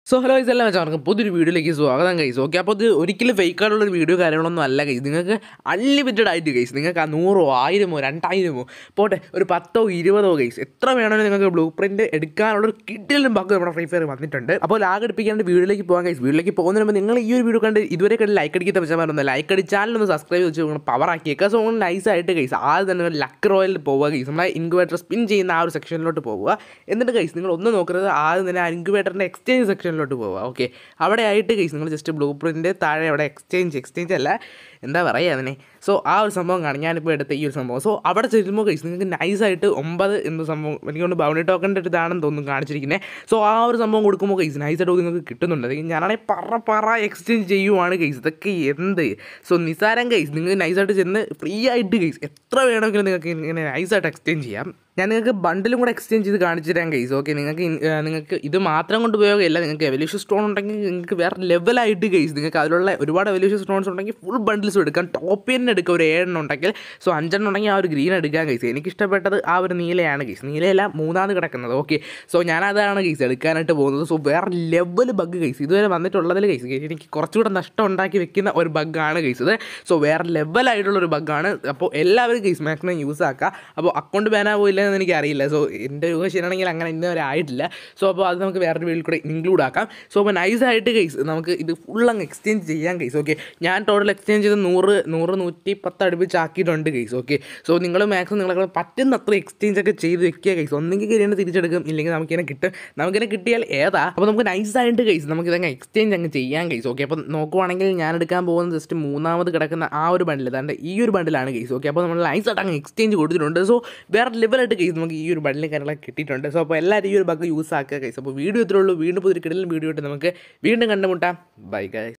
so hello guys എല്ലാം വെച്ചാൽ പുതിയൊരു വീഡിയോയിലേക്ക് സ്വാഗതം കൈസ് ഓക്കെ അപ്പോൾ ഇത് ഒരിക്കലും ഫേക്ക് ആയിട്ടുള്ളൊരു വീഡിയോ കാര്യങ്ങളൊന്നും അല്ല കൈസ് നിങ്ങൾക്ക് അൺലിമിറ്റഡ് ആയിട്ട് കൈസ് നിങ്ങൾക്ക് ആ നൂറോ ആയിരമോ രണ്ടായിരമോ പോട്ടെ ഒരു പത്തോ ഇരുപതോ കൈസ് എത്ര വേണമെങ്കിലും നിങ്ങൾക്ക് ബ്ലൂ പ്രിൻറ്റ് എടുക്കാനുള്ള ഒരു കിഡിലും ബഗ് നമ്മുടെ ഫ്രീ ഫയർ വന്നിട്ടുണ്ട് അപ്പോൾ ലാഗ് അടിപ്പിക്കാണ്ട് വീഡിയോയിലേക്ക് പോകാൻ കൈസ് വീഡിയോയിലേക്ക് പോകുന്നതിന് മുമ്പ് നിങ്ങൾ ഈ ഒരു വീഡിയോ കണ്ട് ഇതുവരെ കണ്ട് ലൈക്ക് അടിക്കാത്ത വെച്ചാൽ പറഞ്ഞത് ലൈക്ക് അടിച്ചാലൊന്ന് സബ്സ്ക്രൈബ് വെച്ച് നിങ്ങൾ പവർ ആക്കിയേക്കുക സോ നിങ്ങൾ നൈസായിട്ട് കൈസ് ആദ്യം തന്നെ ലക്ക് റോയലിൽ പോവുക കൈസ് നമ്മളെ ഇൻക്യുബേറ്റർ സ്പിൻ ചെയ്യുന്ന ആ ഒരു സെക്ഷനിലോട്ട് പോവുക എന്നിട്ട് കൈസ് നിങ്ങൾ ഒന്നും നോക്കരുത് ആദ്യം തന്നെ ആ ഇൻക്യുബേറ്ററിൻ്റെ എക്സ്ചേഞ്ച് സെക്ഷനിലോട്ട് പോവുക ഓക്കെ അവിടെ ആയിട്ട് കൈസ് നിങ്ങൾ ജസ്റ്റ് ബ്ലൂ പ്രിൻ്റ് താഴെ അവിടെ എക്സ്ചേഞ്ച് എക്സ്ചേഞ്ച് അല്ല എന്താ പറയുക അതിനെ സോ ആ ഒരു സംഭവം കാണും ഞാനിപ്പോൾ എടുത്ത ഈ ഒരു സംഭവം സോ അവിടെ ചെല്ലുമ്പോൾ കൈസ് നിങ്ങൾക്ക് നൈസായിട്ട് ഒമ്പത് എന്ന സംഭവം എനിക്ക് കൊണ്ട് ബൗണ്ടി ടോക്കൻ്റെ ഒരു ഇതാണെന്ന് തോന്നുന്നു കാണിച്ചിരിക്കുന്നത് സോ ആ ഒരു സംഭവം കൊടുക്കുമ്പോൾ കൈസ് നൈസായിട്ട് നിങ്ങൾക്ക് കിട്ടുന്നുണ്ട് അത് ഞാനാണെങ്കിൽ പറ പറ എക്സ്ചേഞ്ച് ചെയ്യുവാണ് കൈസ് ഇതൊക്കെ എന്ത് സോ നിസാരം കൈസ് നിങ്ങൾക്ക് നൈസായിട്ട് ചെന്ന് ഫ്രീ ആയിട്ട് കൈസ് എത്ര വേണമെങ്കിലും നിങ്ങൾക്ക് ഇങ്ങനെ നൈസായിട്ട് എക്സ്ചേഞ്ച് ചെയ്യാം ഞാൻ നിങ്ങൾക്ക് ബണ്ടിലും കൂടെ എക്സ്ചേഞ്ച് ചെയ്ത് കാണിച്ചു തരാം കൈസ് ഓക്കെ നിങ്ങൾക്ക് ഇൻ- ആ, നിങ്ങൾക്ക് ഇത് മാത്രം കൊണ്ട് ഉപയോഗമില്ല നിങ്ങൾക്ക് എവല്യൂഷൻ സ്റ്റോൺ ഉണ്ടെങ്കിൽ നിങ്ങൾക്ക് വേറെ ലെവലായിട്ട് കൈസ് നിങ്ങൾക്ക് അതിലുള്ള ഒരുപാട് എവല്യൂഷൻ സ്റ്റോൺസ് ഉണ്ടെങ്കിൽ ഫുൾ ബണ്ടിൽസും എടുക്കാം ടോപ്പ് തന്നെ എടുക്കുക ഒരു ഏഴെണ്ണം ഉണ്ടെങ്കിൽ സോ അഞ്ചെണ്ണം ഉണ്ടെങ്കിൽ ആ ഒരു ഗ്രീൻ എടുക്കാൻ കൈസ് എനിക്ക് ഇഷ്ടപ്പെട്ടത് ആ ഒരു നീലയാണ് കൈസ് നീലയല്ല മൂന്നാമത് കിടക്കുന്നത് ഓക്കെ സോ ഞാൻ അതാണ് കൈസ് എടുക്കാനായിട്ട് പോകുന്നത് സോ വേറെ ലെവൽ ബഗ് കൈസ് ഇതുവരെ വന്നിട്ടുള്ളതിൽ കൈസ് എനിക്ക് കുറച്ചുകൂടെ നഷ്ടം ഉണ്ടാക്കി വെക്കുന്ന ഒരു ബഗ്ഗാണ് കൈസ് ഇത് സോ വേറെ ലെവലായിട്ടുള്ള ഒരു ബഗ്ഗാണ് അപ്പോൾ എല്ലാവരും കൈസ് മാക്സിമം യൂസ് ആക്കുക അപ്പോൾ അക്കൗണ്ട് ബാനാ പോയില്ല എന്ന് എനിക്ക് അറിയില്ല സോ എൻ്റെ രൂപ ശരിയാണെങ്കിൽ അങ്ങനെ ഇന്ന് വരെ ആയിട്ടില്ല സോ അപ്പോൾ അത് നമുക്ക് വേറൊരു വീട്ടിൽ കൂടെ ഇൻക്ലൂഡ് ആക്കാം സോ അപ്പോൾ നൈസായിട്ട് കൈസ് നമുക്ക് ഇത് ഫുൾ അങ്ങ് എക്സ്ചേഞ്ച് ചെയ്യാം കൈസ് ഓക്കെ ഞാൻ ടോട്ടൽ എക്സ്ചേഞ്ച് ചെയ്ത് നൂറ് നൂറ് നൂറ്റി പത്ത് അടുപ്പിച്ച് ആക്കിയിട്ടുണ്ട് കൈസ് ഓക്കെ സോ നിങ്ങൾ മാക്സിമം നിങ്ങളെ പറ്റുന്ന അത്ര എക്സ്ചേഞ്ച് ഒക്കെ ചെയ്ത് വെക്കുക കൈസ് ഒന്നെങ്കിൽ കരിയാണ് തിരിച്ചെടുക്കും ഇല്ലെങ്കിൽ നമുക്കിങ്ങനെ കിട്ടും നമുക്കിങ്ങനെ കിട്ടിയാൽ ഏതാ അപ്പോൾ നമുക്ക് നൈസായിട്ട് കൈസ് നമുക്ക് ഇതങ്ങ് എക്സ്ചേഞ്ച് അങ്ങ് ചെയ്യാം കൈസ് ഓക്കെ അപ്പോൾ നോക്കുവാണെങ്കിൽ ഞാൻ എടുക്കാൻ പോകുന്നത് ജസ്റ്റ് മൂന്നാമത് കിടക്കുന്ന ആ ഒരു ബണ്ടിൽ അതാണ്ട് ഈ ഒരു ബണ്ടിലാണ് കേസ് ഓക്കെ അപ്പോൾ നമ്മൾ നൈസായിട്ട് അങ്ങ് എക്സ്ചേഞ്ച് കൊടുത്തിട്ടുണ്ട് സോ വേറെ ലെവലായിട്ട് കേസ് നമുക്ക് ഈ ഒരു ബണ്ടിലും കാര്യങ്ങളൊക്കെ കിട്ടിയിട്ടുണ്ട് സോ അപ്പോൾ എല്ലാവരും ഈ ഒരു ബഗ് യൂസ് ആക്കുക കേസ് അപ്പോൾ വീഡിയോ ഇത്രേ ഉള്ളൂ വീണ്ടും പുതിയ കിടലും വീഡിയോ ഇട്ട് നമുക്ക് വീണ്ടും കണ്ടുമുട്ടാം ബൈ ഗൈസ്